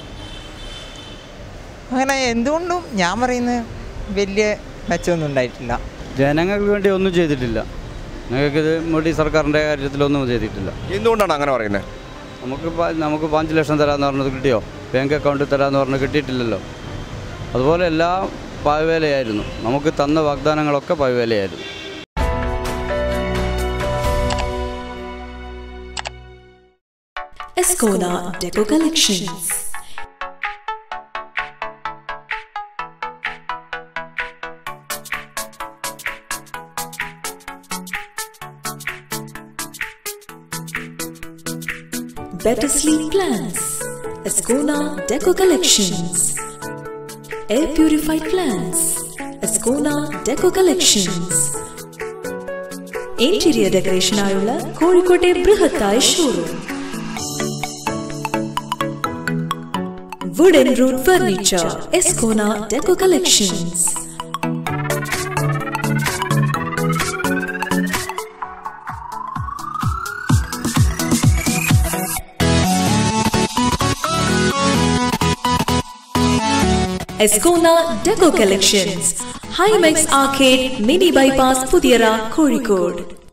അങ്ങനെ എന്തുകൊണ്ടും ഞാൻ പറയുന്നത് വലിയ മെച്ചമൊന്നും ഉണ്ടായിട്ടില്ല ജനങ്ങൾക്ക് വേണ്ടി ഒന്നും ചെയ്തിട്ടില്ല ഞങ്ങൾക്കിത് മോഡി സർക്കാരിൻ്റെ കാര്യത്തിലൊന്നും ചെയ്തിട്ടില്ല എന്തുകൊണ്ടാണ് അങ്ങനെ പറയുന്നത് നമുക്ക് പ- നമുക്ക് പാഞ്ച് ലക്ഷം തരാമെന്ന് പറഞ്ഞത് കിട്ടിയോ ബാങ്ക് അക്കൗണ്ടിൽ തരാമെന്ന് പറഞ്ഞ് കിട്ടിയിട്ടില്ലല്ലോ അതുപോലെ എല്ലാം പായ്വേലയായിരുന്നു നമുക്ക് തന്ന വാഗ്ദാനങ്ങളൊക്കെ പായ്വേലയായിരുന്നു Escola Deco Collections. Better sleep plans. Escona Deco Collections. Air purified plans. Escona Deco Collections. Interior ഡെക്കറേഷനായുള്ള കോഴിക്കോട്ടെ ബൃഹത്തായ showroom Wooden Root Furniture, Escona Deco Collections. Escona Deco Collections, Highmax Arcade, Mini Bypass, Pudiyara, Kozhikode.